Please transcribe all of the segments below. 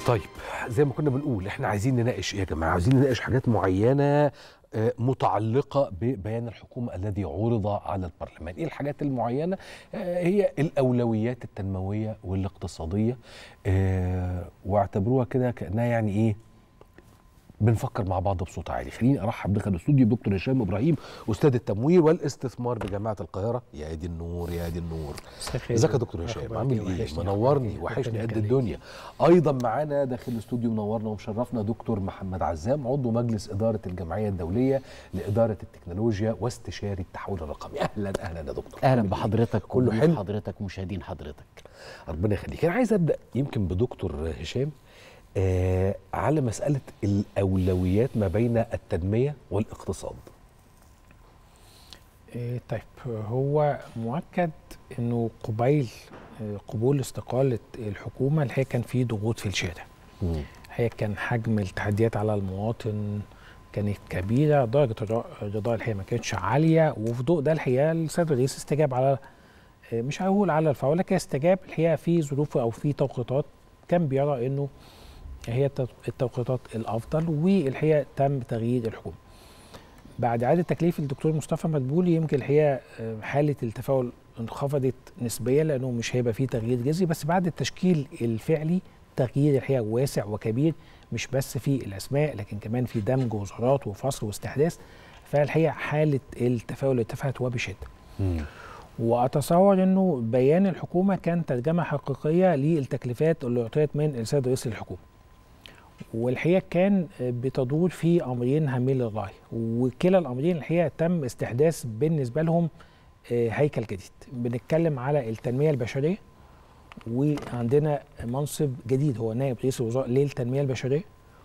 طيب زي ما كنا بنقول احنا عايزين نناقش ايه يا جماعه عايزين نناقش حاجات معينه آه، متعلقه ببيان الحكومه الذي عرض على البرلمان ايه الحاجات المعينه آه، هي الاولويات التنمويه والاقتصاديه آه، واعتبروها كده كانها يعني ايه بنفكر مع بعض بصوت عالي خليني ارحب بك الاستوديو دكتور هشام ابراهيم استاذ التمويل والاستثمار بجامعه القاهره يا دي النور يا دي النور ازيك يا دكتور هشام عامل ايه منورني وحشني قد الدنيا ايضا معانا داخل الاستوديو منورنا ومشرفنا دكتور محمد عزام عضو مجلس اداره الجمعيه الدوليه لاداره التكنولوجيا واستشاري التحول الرقمي اهلا اهلا يا دكتور اهلا عامل إيه؟ بحضرتك كله وضيوف حلو حضرتك ومشاهدين حضرتك ربنا يخليك انا عايز ابدا يمكن بدكتور هشام آه على مساله الاولويات ما بين التنميه والاقتصاد إيه طيب هو مؤكد انه قبيل آه، قبول استقاله الحكومه الحقيقه كان في ضغوط في الشارع الحقيقه كان حجم التحديات على المواطن كانت كبيره درجه الر- الرضا الحقيقه ما كانتش عاليه وفي ضوء ده الحقيقه السيد الرئيس استجاب على آه، مش هقول على الفور لكن استجاب الحقيقه في ظروف او في توقيتات كان بيرى انه هي التو- التوقيتات الافضل والحقيقه تم تغيير الحكومه بعد اعاده تكليف الدكتور مصطفى مدبولي يمكن الحقيقه آه، حاله التفاؤل انخفضت نسبيا لانه مش هيبقى فيه تغيير جذري بس بعد التشكيل الفعلي تغيير الحقيقه واسع وكبير مش بس في الاسماء لكن كمان في دمج وزارات وفصل واستحداث فالحقيقه حاله التفاؤل ارتفعت وبشده واتصور انه بيان الحكومه كان ترجمه حقيقيه للتكليفات اللي اعطيت من السيد رئيس الحكومه والحقيقه كان بتدور في امرين هامين للغايه وكلا الامرين الحقيقه تم استحداث بالنسبه لهم آه، هيكل جديد بنتكلم على التنميه البشريه وعندنا منصب جديد هو نائب رئيس الوزراء للتنميه البشريه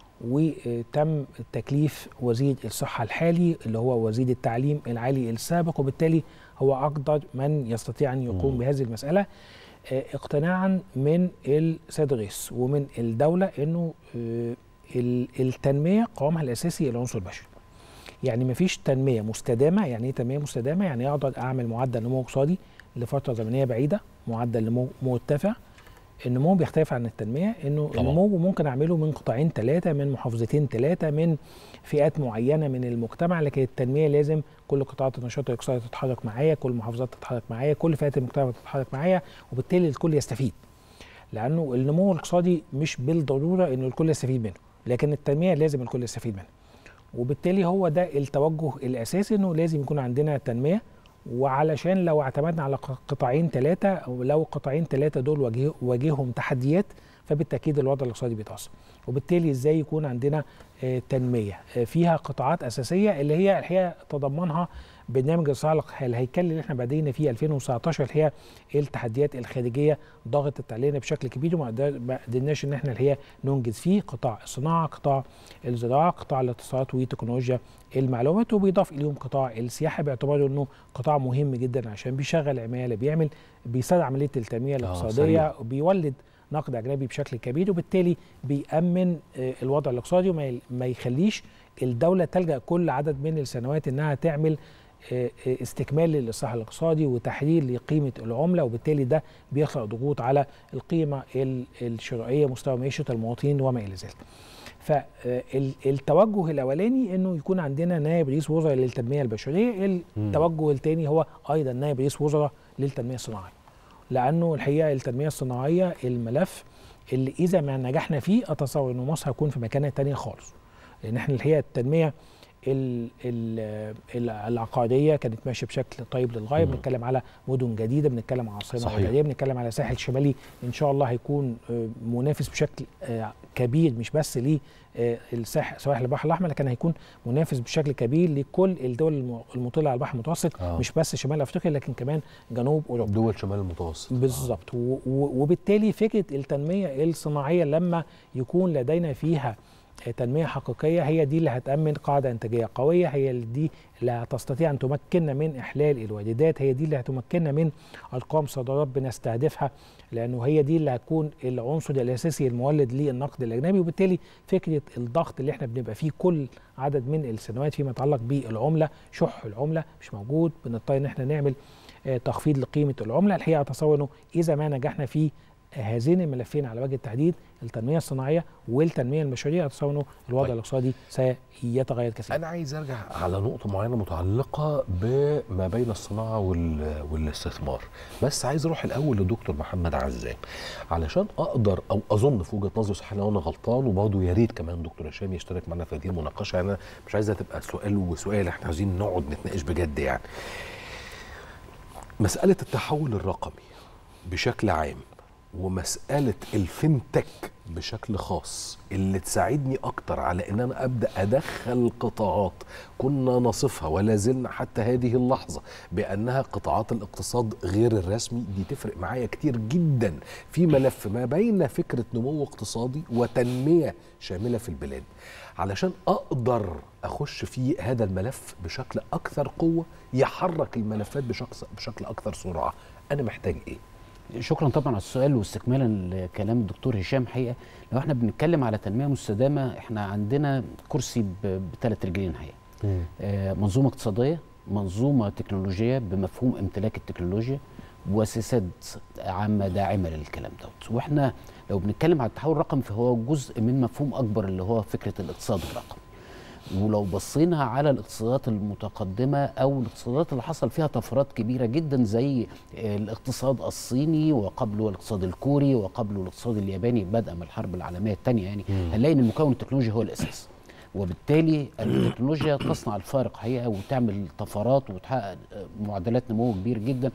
وتم تكليف وزير الصحه الحالي اللي هو وزير التعليم العالي السابق وبالتالي هو اقدر من يستطيع ان يقوم مم. بهذه المساله آه، اقتناعا من السيد الرئيس ومن الدوله انه آه، ال- التنميه قوامها الاساسي العنصر البشري يعني مفيش تنميه مستدامه يعني ايه تنميه مستدامه يعني اقدر اعمل معدل نمو اقتصادي لفتره زمنيه بعيده معدل نمو مرتفع النمو بيختلف عن التنميه انه طبعا. النمو ممكن اعمله من قطاعين ثلاثه من محافظتين ثلاثه من فئات معينه من المجتمع لكن التنميه لازم كل قطاعات النشاط الاقتصادي تتحرك معايا كل المحافظات تتحرك معايا كل فئات المجتمع تتحرك معايا وبالتالي الكل يستفيد لانه النمو الاقتصادي مش بالضروره انه الكل يستفيد منه لكن التنميه لازم الكل يستفيد منها وبالتالي هو ده التوجه الاساسي انه لازم يكون عندنا تنميه وعلشان لو اعتمدنا على ق- قطاعين ثلاثه او لو قطاعين ثلاثه دول واجه- واجههم تحديات فبالتاكيد الوضع الاقتصادي بيتاثر وبالتالي ازاي يكون عندنا آه، تنميه آه، فيها قطاعات اساسيه اللي هي الحقيقه تضمنها برنامج الصالح الهيكلي اللي احنا بدينا فيه 2019 اللي هي التحديات الخارجيه ضغطت علينا بشكل كبير وما قدر- ما قدرناش ان احنا الحقيقه ننجز فيه قطاع الصناعه قطاع الزراعه قطاع الاتصالات وتكنولوجيا المعلومات وبيضاف اليهم قطاع السياحه باعتباره انه قطاع مهم جدا عشان بيشغل عماله بيعمل بيساعد عمليه التنميه الاقتصاديه سريع. وبيولد نقد اجنبي بشكل كبير وبالتالي بيامن آه، الوضع الاقتصادي وما ي- ما يخليش الدوله تلجا كل عدد من السنوات انها تعمل آه، آه، استكمال للاصلاح الاقتصادي وتحرير لقيمه العمله وبالتالي ده بيخلق ضغوط على القيمه ال- الشرائيه مستوى معيشه المواطنين وما الى ذلك. فالتوجه الاولاني انه يكون عندنا نائب رئيس وزراء للتنميه البشريه، التوجه الثاني هو ايضا نائب رئيس وزراء للتنميه الصناعيه. لانه الحقيقه التنميه الصناعيه الملف اللي اذا ما نجحنا فيه اتصور انه مصر هتكون في مكانه تانية خالص. لان احنا الحقيقه التنميه ال ال ال العقاريه كانت ماشيه بشكل طيب للغايه مم. بنتكلم على مدن جديده بنتكلم على عاصمه صحيح. اداريه بنتكلم على ساحل شمالي ان شاء الله هيكون آه، منافس بشكل آه، كبير مش بس ليه آه، الساحل سواحل البحر الاحمر لكن هيكون منافس بشكل كبير لكل الدول الم- المطله على البحر المتوسط آه. مش بس شمال افريقيا لكن كمان جنوب اوروبا دول شمال المتوسط بالظبط و- و- وبالتالي فكره التنميه الصناعيه لما يكون لدينا فيها تنميه حقيقيه هي دي اللي هتامن قاعده انتاجيه قويه هي اللي دي اللي هتستطيع ان تمكننا من احلال الواردات هي دي اللي هتمكننا من ارقام صادرات بنستهدفها لانه هي دي اللي هتكون العنصر الاساسي المولد للنقد الاجنبي وبالتالي فكره الضغط اللي احنا بنبقى فيه كل عدد من السنوات فيما يتعلق بالعمله شح العمله مش موجود بنضطر ان احنا نعمل آه، تخفيض لقيمه العمله الحقيقه اتصور انه اذا ما نجحنا فيه هذين الملفين على وجه التحديد التنميه الصناعيه والتنميه المشاريع اتصور انه الوضع طيب. الاقتصادي سيتغير كثيرا انا عايز ارجع على نقطه معينه متعلقه بما بين الصناعه وال... والاستثمار بس عايز اروح الاول لدكتور محمد عزام علشان اقدر او اظن في وجهه نظري صح لو انا غلطان وبرضه يا ريت كمان دكتور هشام يشترك معنا في هذه المناقشه يعني انا مش عايزها تبقى سؤال وسؤال احنا عايزين نقعد نتناقش بجد يعني مساله التحول الرقمي بشكل عام ومسألة الفinTech بشكل خاص اللي تساعدني أكتر على إن أنا أبدأ أدخل قطاعات كنا نصفها ولا زلنا حتى هذه اللحظة بأنها قطاعات الاقتصاد غير الرسمي دي تفرق معايا كتير جدا في ملف ما بين فكرة نمو اقتصادي وتنمية شاملة في البلاد علشان أقدر أخش في هذا الملف بشكل أكثر قوة يحرك الملفات بشكل, بشكل أكثر سرعة أنا محتاج إيه؟ شكرا طبعا على السؤال واستكمالا لكلام الدكتور هشام حقيقه لو احنا بنتكلم على تنميه مستدامه احنا عندنا كرسي بثلاث رجلين حقيقه آه منظومه اقتصاديه منظومه تكنولوجيه بمفهوم امتلاك التكنولوجيا وسياسات عامه داعمه للكلام دوت واحنا لو بنتكلم على التحول الرقمي فهو جزء من مفهوم اكبر اللي هو فكره الاقتصاد الرقمي ولو بصينا على الاقتصادات المتقدمة أو الاقتصادات اللي حصل فيها طفرات كبيرة جدا زي الاقتصاد الصيني وقبله الاقتصاد الكوري وقبله الاقتصاد الياباني بدءا من الحرب العالمية الثانية يعني هنلاقي إن المكون التكنولوجي هو الأساس وبالتالي التكنولوجيا تصنع الفارق حقيقه وتعمل طفرات وتحقق معدلات نمو كبير جدا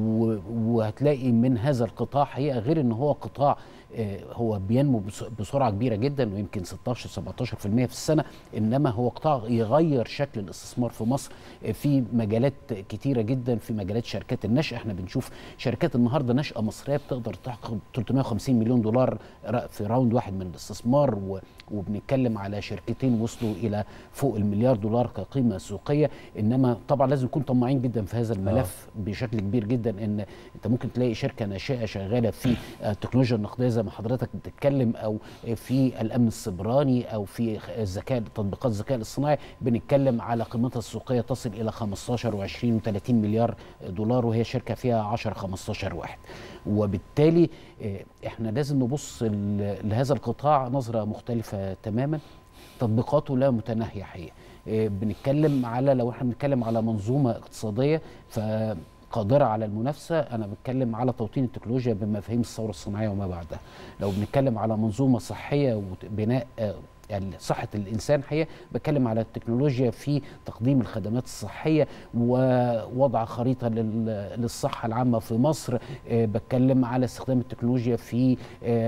وهتلاقي من هذا القطاع حقيقه غير ان هو قطاع هو بينمو بسرعه كبيره جدا ويمكن 16 17% في السنه انما هو قطاع يغير شكل الاستثمار في مصر في مجالات كتيره جدا في مجالات شركات النشأ احنا بنشوف شركات النهارده نشأة مصريه بتقدر تحقق 350 مليون دولار في راوند واحد من الاستثمار وبنتكلم على شركتين وصلوا الى فوق المليار دولار كقيمه سوقيه انما طبعا لازم نكون طماعين جدا في هذا الملف آه. بشكل كبير جدا ان انت ممكن تلاقي شركه ناشئه شغاله في التكنولوجيا النقديه زي ما حضرتك بتتكلم او في الامن السبراني او في الذكاء تطبيقات الذكاء الاصطناعي بنتكلم على قيمتها السوقيه تصل الى 15 و20 و30 مليار دولار وهي شركه فيها 10 15 واحد وبالتالي احنا لازم نبص لهذا القطاع نظره مختلفه تماما تطبيقاته لا متناهيه حقيقه بنتكلم على لو احنا بنتكلم على منظومه اقتصاديه ف قادرة على المنافسة أنا بتكلم على توطين التكنولوجيا بمفاهيم الثورة الصناعية وما بعدها لو بنتكلم على منظومة صحية وبناء يعني صحة الإنسان حقيقة بتكلم على التكنولوجيا في تقديم الخدمات الصحية ووضع خريطة للصحة العامة في مصر بتكلم على استخدام التكنولوجيا في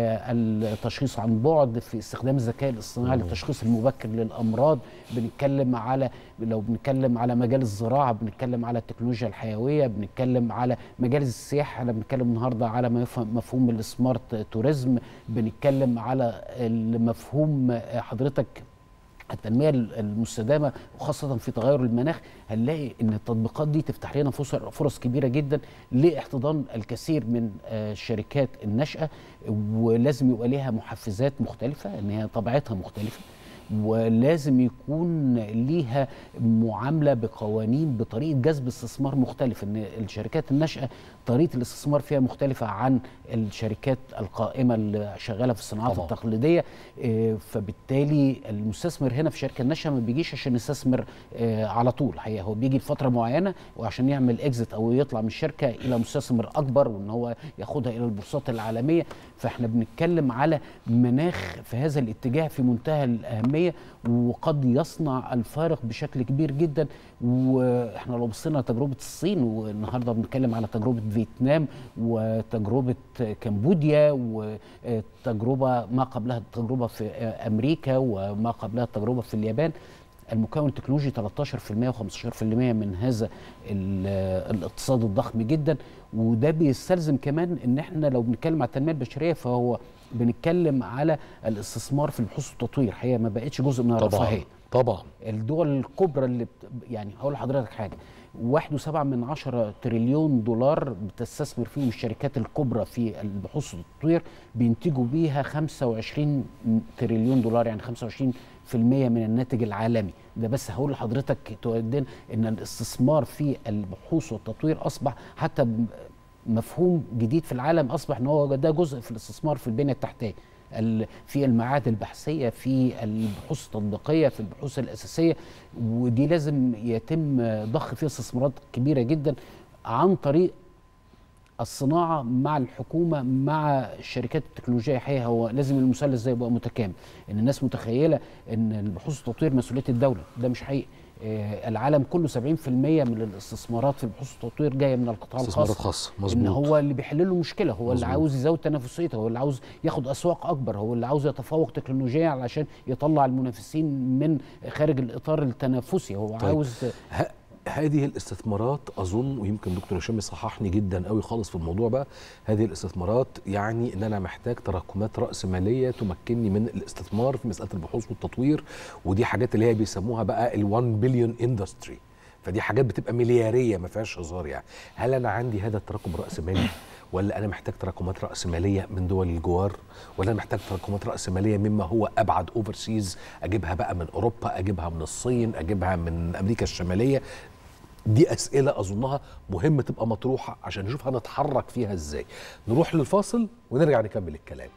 التشخيص عن بعد في استخدام الذكاء الاصطناعي للتشخيص المبكر للأمراض بنتكلم على لو بنتكلم على مجال الزراعة بنتكلم على التكنولوجيا الحيوية بنتكلم على مجال السياحة أنا بنتكلم النهاردة على مفهوم السمارت توريزم بنتكلم على المفهوم حضرتك التنميه المستدامه وخاصه في تغير المناخ هنلاقي ان التطبيقات دي تفتح لنا فرص كبيره جدا لاحتضان الكثير من الشركات الناشئه ولازم يبقى ليها محفزات مختلفه ان هي طبيعتها مختلفه ولازم يكون ليها معامله بقوانين بطريقه جذب استثمار مختلف ان الشركات الناشئه طريقه الاستثمار فيها مختلفه عن الشركات القائمه اللي شغاله في الصناعات طبعا. التقليديه فبالتالي المستثمر هنا في الشركه الناشئه ما بيجيش عشان يستثمر على طول الحقيقه هو بيجي لفتره معينه وعشان يعمل اكزيت او يطلع من الشركه الى مستثمر اكبر وان هو ياخدها الى البورصات العالميه فاحنا بنتكلم على مناخ في هذا الاتجاه في منتهى الاهميه وقد يصنع الفارق بشكل كبير جدا واحنا لو بصينا لتجربه الصين والنهارده بنتكلم على تجربه فيتنام وتجربه كمبوديا وتجربه ما قبلها التجربه في امريكا وما قبلها التجربه في اليابان المكون التكنولوجي 13% و15% من هذا الاقتصاد الضخم جدا وده بيستلزم كمان ان احنا لو بنتكلم على التنميه البشريه فهو بنتكلم على الاستثمار في البحوث والتطوير هي ما بقتش جزء من الرفاهيه طبعا الدول الكبرى اللي بت... يعني هقول لحضرتك حاجه واحد وسبعة من عشرة تريليون دولار بتستثمر فيهم الشركات الكبرى في البحوث والتطوير بينتجوا بيها 25 تريليون دولار يعني 25 في المية من الناتج العالمي ده بس هقول لحضرتك تؤدين ان الاستثمار في البحوث والتطوير اصبح حتى مفهوم جديد في العالم اصبح ان هو ده جزء في الاستثمار في البنيه التحتيه ال- في المعاهد البحثيه في البحوث التطبيقيه في البحوث الاساسيه ودي لازم يتم ضخ فيها استثمارات كبيره جدا عن طريق الصناعه مع الحكومه مع الشركات التكنولوجيه الحقيقه هو لازم المثلث ده يبقى متكامل ان الناس متخيله ان البحوث والتطوير مسؤوليه الدوله ده مش حقيقي آه، العالم كله 70% من الاستثمارات في البحوث والتطوير جايه من القطاع استثمارات الخاص خاصه ان مظبوط هو اللي بيحل له مشكله هو اللي مظبوط. عاوز يزود تنافسيته هو اللي عاوز ياخد اسواق اكبر هو اللي عاوز يتفوق تكنولوجيا علشان يطلع المنافسين من خارج الاطار التنافسي هو طيب. عاوز ه- هذه الاستثمارات اظن ويمكن دكتور هشام يصححني جدا قوي خالص في الموضوع بقى هذه الاستثمارات يعني ان انا محتاج تراكمات راس ماليه تمكنني من الاستثمار في مساله البحوث والتطوير ودي حاجات اللي هي بيسموها بقى ال1 بليون اندستري فدي حاجات بتبقى ملياريه ما فيهاش هزار يعني هل انا عندي هذا التراكم راس مالي ولا انا محتاج تراكمات راس ماليه من دول الجوار ولا انا محتاج تراكمات راس ماليه مما هو ابعد اوفرسيز اجيبها بقى من اوروبا اجيبها من الصين اجيبها من امريكا الشماليه دي اسئله اظنها مهم تبقى مطروحه عشان نشوف هنتحرك فيها ازاي نروح للفاصل ونرجع نكمل الكلام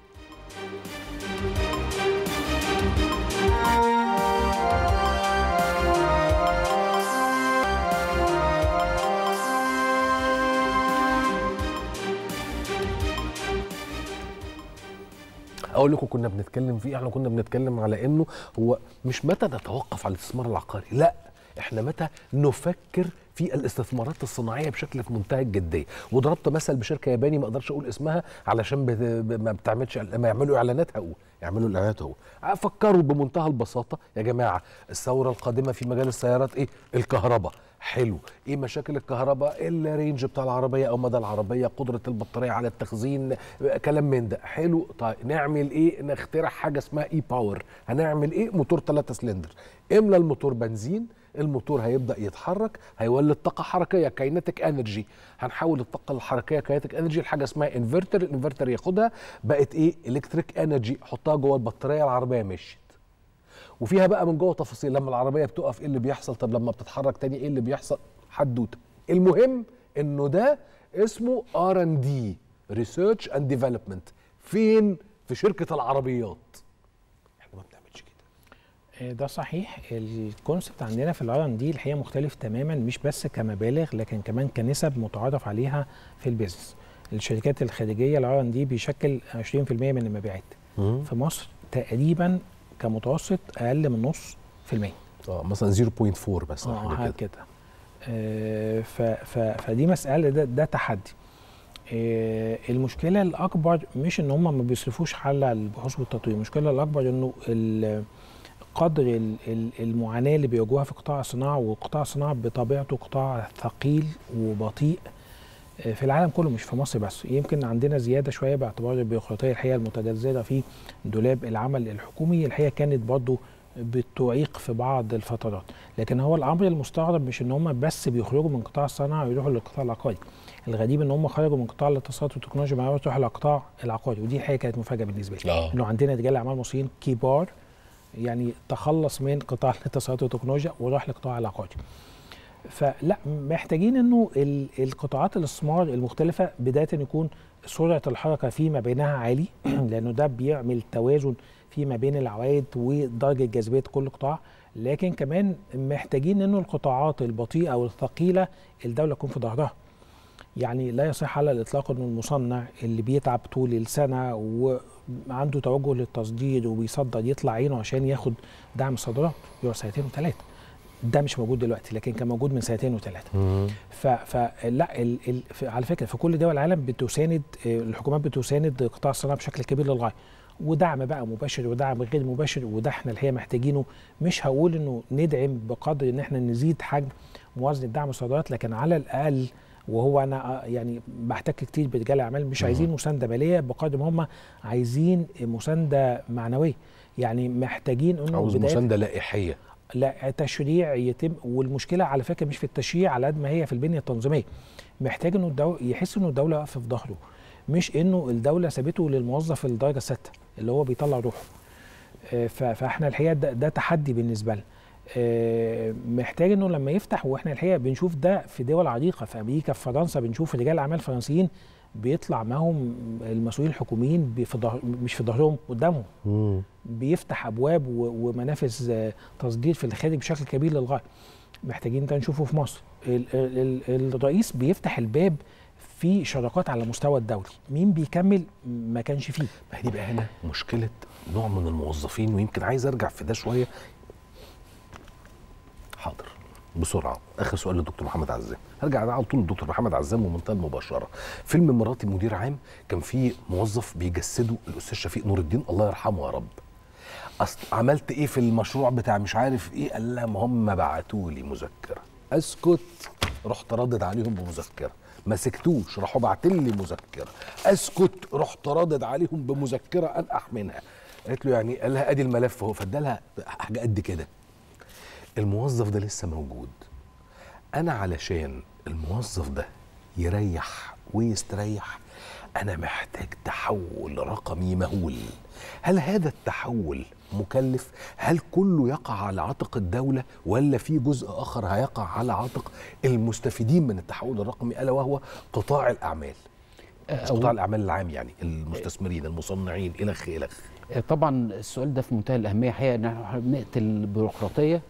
اقول لكم كنا بنتكلم فيه احنا كنا بنتكلم على انه هو مش متى نتوقف على الاستثمار العقاري لا احنا متى نفكر في الاستثمارات الصناعيه بشكل في منتهى الجديه وضربت مثل بشركه ياباني ما اقدرش اقول اسمها علشان بت... ب- ما بتعملش ما يعملوا اعلانات هقول يعملوا الاعلانات هو فكروا بمنتهى البساطه يا جماعه الثوره القادمه في مجال السيارات ايه الكهرباء حلو ايه مشاكل الكهرباء الرينج بتاع العربيه او مدى العربيه قدره البطاريه على التخزين كلام من ده حلو طيب نعمل ايه نخترع حاجه اسمها اي باور هنعمل ايه موتور 3 سلندر املى الموتور بنزين الموتور هيبدا يتحرك هيولد طاقه حركيه كاينتيك انرجي هنحول الطاقه الحركيه كاينتيك انرجي لحاجه اسمها انفرتر الانفرتر ياخدها بقت ايه الكتريك انرجي حطها جوه البطاريه العربيه مشيت وفيها بقى من جوه تفاصيل لما العربيه بتقف ايه اللي بيحصل طب لما بتتحرك تاني ايه اللي بيحصل حدوته المهم انه ده اسمه ار ان دي ريسيرش اند ديفلوبمنت فين في شركه العربيات احنا ما بنعملش كده آه، ده صحيح الكونسبت عندنا في الار ان دي الحقيقه مختلف تماما مش بس كمبالغ لكن كمان كنسب متعارف عليها في البيزنس الشركات الخارجيه الار ان دي بيشكل 20% من المبيعات في مصر تقريبا كمتوسط اقل من نص في المية اه مثلا 0.4 بس أو اه حاجه حاجه كده كده آه، ف ف فدي مساله ده, ده تحدي آه، المشكله الاكبر مش ان هم ما بيصرفوش على البحوث والتطوير المشكله الاكبر انه ال- قدر ال- ال- المعاناه اللي بيواجهوها في قطاع الصناعه وقطاع الصناعه بطبيعته قطاع ثقيل وبطيء آه، في العالم كله مش في مصر بس يمكن عندنا زياده شويه باعتبار البيروقراطيه الحقيقه المتجذره في دولاب العمل الحكومي الحقيقه كانت برضه بتعيق في بعض الفترات لكن هو الامر المستغرب مش ان هم بس بيخرجوا من قطاع الصناعه ويروحوا للقطاع العقاري الغريب ان هم خرجوا من قطاع الاتصالات والتكنولوجيا مع يروحوا للقطاع العقاري ودي الحقيقه كانت مفاجاه بالنسبه لي آه. انه عندنا رجال اعمال مصريين كبار يعني تخلص من قطاع الاتصالات والتكنولوجيا وراح لقطاع العقاري فلا محتاجين انه ال- القطاعات الاستثمار المختلفه بدايه يكون سرعه الحركه فيما بينها عالي لانه ده بيعمل توازن فيما بين العوائد ودرجه جاذبيه كل قطاع لكن كمان محتاجين انه القطاعات البطيئه والثقيله الدوله تكون في ظهرها يعني لا يصح على الاطلاق انه المصنع اللي بيتعب طول السنه وعنده توجه للتصدير وبيصدر يطلع عينه عشان ياخد دعم صادرات يقعد سنتين وثلاثه ده مش موجود دلوقتي لكن كان موجود من سنتين وثلاثه ف فلا ال ال ف- على فكره في كل دول العالم بتساند آه، الحكومات بتساند قطاع الصناعه بشكل كبير للغايه ودعم بقى مباشر ودعم غير مباشر وده احنا الحقيقه محتاجينه مش هقول انه ندعم بقدر ان احنا نزيد حجم موازنه دعم الصادرات لكن على الاقل وهو انا آه، يعني بحتك كتير برجال اعمال مش عايزين مسانده ماليه بقدر ما هم عايزين مسانده معنويه يعني محتاجين انه عاوز بداية- مسانده لائحيه لا تشريع يتم والمشكله على فكره مش في التشريع على قد ما هي في البنيه التنظيميه محتاج انه الدو... يحس انه الدوله واقفه في ظهره مش انه الدوله سابته للموظف الدرجه السادسه اللي هو بيطلع روحه آه، ف- فاحنا الحقيقه ده, ده تحدي بالنسبه لنا آه، محتاج انه لما يفتح واحنا الحقيقه بنشوف ده في دول عريقه في امريكا في فرنسا بنشوف رجال اعمال فرنسيين بيطلع معاهم المسؤولين الحكوميين بي- في ظهر مش في ظهرهم قدامهم بيفتح ابواب و- ومنافذ آه، تصدير في الخارج بشكل كبير للغايه محتاجين ده نشوفه في مصر ال ال ال الرئيس بيفتح الباب في شراكات على المستوى الدولي مين بيكمل ما كانش فيه ما هي دي بقى هنا مشكله نوع من الموظفين ويمكن عايز ارجع في ده شويه حاضر بسرعه اخر سؤال للدكتور محمد عزام هرجع على طول للدكتور محمد عزام ومنتهى المباشره فيلم مراتي مدير عام كان فيه موظف بيجسده الاستاذ شفيق نور الدين الله يرحمه يا رب اصل عملت ايه في المشروع بتاع مش عارف ايه قال لها ما هم بعتوا لي مذكره اسكت رحت ردد عليهم بمذكره ما سكتوش راحوا باعتين لي مذكره اسكت رحت رادد عليهم بمذكره انقح منها قالت له يعني قال لها ادي الملف اهو فادالها حاجه قد كده الموظف ده لسه موجود انا علشان الموظف ده يريح ويستريح انا محتاج تحول رقمي مهول هل هذا التحول مكلف هل كله يقع على عاتق الدولة ولا في جزء آخر هيقع على عاتق المستفيدين من التحول الرقمي ألا وهو قطاع الأعمال مش أو- قطاع الأعمال العام يعني المستثمرين المصنعين إلخ إلخ طبعا السؤال ده في منتهى الاهميه حقيقه ان احنا بنقتل البيروقراطيه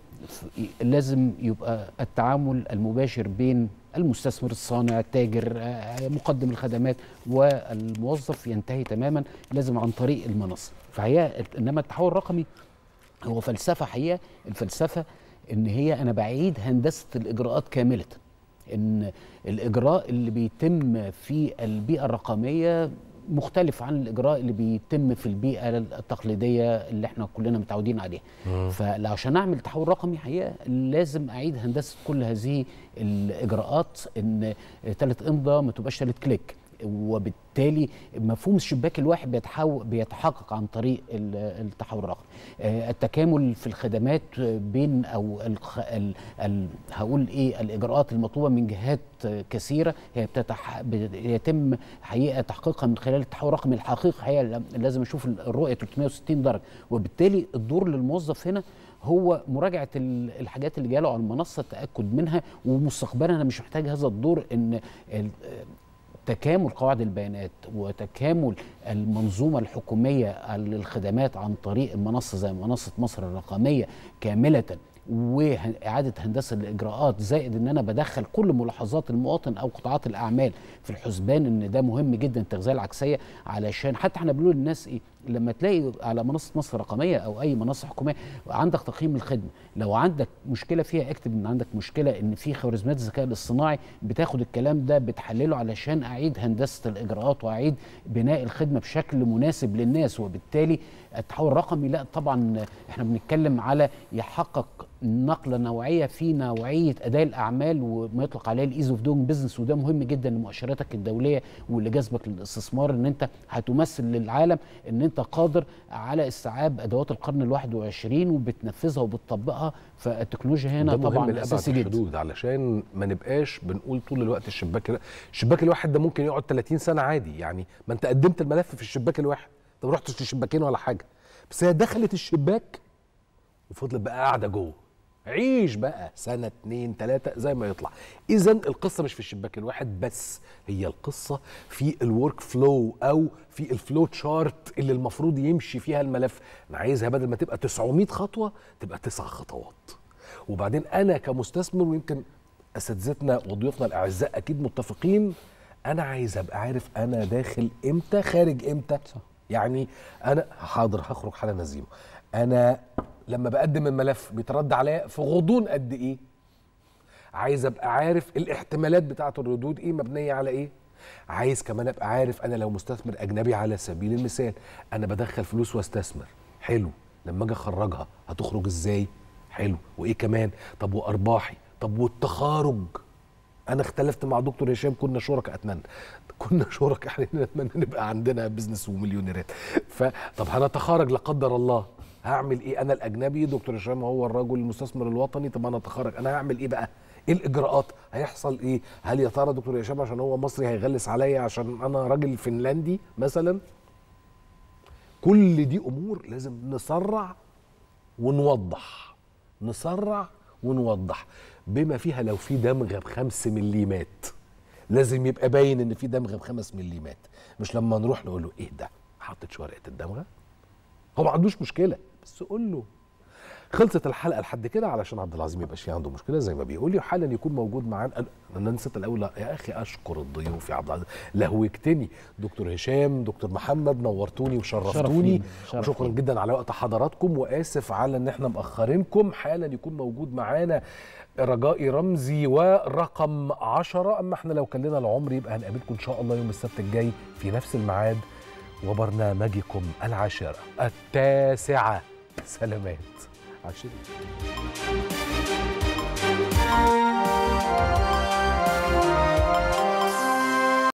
لازم يبقى التعامل المباشر بين المستثمر الصانع التاجر آه، مقدم الخدمات والموظف ينتهي تماما لازم عن طريق المنصه فهي انما التحول الرقمي هو فلسفه حقيقه الفلسفه ان هي انا بعيد هندسه الاجراءات كامله ان الاجراء اللي بيتم في البيئه الرقميه مختلف عن الاجراء اللي بيتم في البيئه التقليديه اللي احنا كلنا متعودين عليها فعشان اعمل تحول رقمي حقيقه لازم اعيد هندسه كل هذه الاجراءات ان ثالث امضاء ما تبقاش ثالث كليك وبالتالي مفهوم الشباك الواحد بيتحول بيتحقق عن طريق ال- التحول الرقمي آه، التكامل في الخدمات بين او الخ... ال... ال... هقول ايه الاجراءات المطلوبه من جهات كثيره هي بتتح... بيتم حقيقه تحقيقها من خلال التحول الرقمي الحقيقي حقيقه لازم نشوف الرؤيه 360 درجه وبالتالي الدور للموظف هنا هو مراجعه ال- الحاجات اللي جاله على المنصه التاكد منها ومستقبلا انا مش محتاج هذا الدور ان ال- تكامل قواعد البيانات وتكامل المنظومة الحكومية للخدمات عن طريق المنصة زي منصة مصر الرقمية كاملة وإعادة هندسة الإجراءات زائد إن أنا بدخل كل ملاحظات المواطن أو قطاعات الأعمال في الحسبان إن ده مهم جدا التغذية العكسية علشان حتى إحنا بنقول للناس إيه لما تلاقي على منصة مصر الرقمية أو أي منصة حكومية عندك تقييم الخدمة لو عندك مشكلة فيها اكتب إن عندك مشكلة إن في خوارزميات الذكاء الاصطناعي بتاخد الكلام ده بتحلله علشان أعيد هندسة الإجراءات وأعيد بناء الخدمة بشكل مناسب للناس وبالتالي التحول الرقمي لا طبعا احنا بنتكلم على يحقق نقله نوعيه في نوعيه اداء الاعمال وما يطلق عليه الايز اوف دوينج بزنس وده مهم جدا لمؤشراتك الدوليه واللي جذبك للاستثمار ان انت هتمثل للعالم ان انت قادر على استيعاب ادوات القرن الواحد وعشرين وبتنفذها وبتطبقها فالتكنولوجيا هنا ده مهم طبعا لأبعد اساسي جدا الحدود علشان ما نبقاش بنقول طول الوقت الشباك الشباك الواحد ده ممكن يقعد 30 سنه عادي يعني ما انت قدمت الملف في الشباك الواحد انت ما رحتش لشباكين ولا حاجه بس هي دخلت الشباك وفضلت بقى قاعده جوه عيش بقى سنه اتنين تلاته زي ما يطلع اذا القصه مش في الشباك الواحد بس هي القصه في الورك فلو او في الفلو تشارت اللي المفروض يمشي فيها الملف انا عايزها بدل ما تبقى 900 خطوه تبقى تسع خطوات وبعدين انا كمستثمر ويمكن اساتذتنا وضيوفنا الاعزاء اكيد متفقين انا عايز ابقى عارف انا داخل امتى خارج امتى صح. يعني انا حاضر هخرج حالا نزيمه انا لما بقدم الملف بيترد عليا في غضون قد ايه عايز ابقى عارف الاحتمالات بتاعه الردود ايه مبنيه على ايه عايز كمان ابقى عارف انا لو مستثمر اجنبي على سبيل المثال انا بدخل فلوس واستثمر حلو لما اجي اخرجها هتخرج ازاي حلو وايه كمان طب وارباحي طب والتخارج انا اختلفت مع دكتور هشام كنا شركاء اتمنى كنا شركاء احنا نتمنى نبقى عندنا بزنس ومليونيرات فطب هنتخارج لا قدر الله هعمل ايه انا الاجنبي دكتور هشام هو الرجل المستثمر الوطني طب انا اتخرج انا هعمل ايه بقى ايه الاجراءات هيحصل ايه هل يا ترى دكتور هشام عشان هو مصري هيغلس عليا عشان انا راجل فنلندي مثلا كل دي امور لازم نسرع ونوضح نسرع ونوضح بما فيها لو في دمغه بخمس مليمات لازم يبقى باين ان في دمغه بخمس مليمات مش لما نروح نقول له ايه ده حطيتش ورقه الدمغه هو ما عندوش مشكله بس قول له خلصت الحلقه لحد كده علشان عبد العظيم يبقاش عنده مشكله زي ما بيقول لي وحالا يكون موجود معانا أنا- انا نسيت الاول لا، يا اخي اشكر الضيوف يا عبد العزيز لهوجتني دكتور هشام دكتور محمد نورتوني وشرفتوني شرف لينا، شرف وشكرا لينا. جدا على وقت حضراتكم واسف على ان احنا مأخرينكم حالا يكون موجود معانا رجائي رمزي ورقم عشرة اما احنا لو كان لنا العمر يبقى هنقابلكم ان شاء الله يوم السبت الجاي في نفس الميعاد وبرنامجكم العاشرة التاسعة سلامات عشرين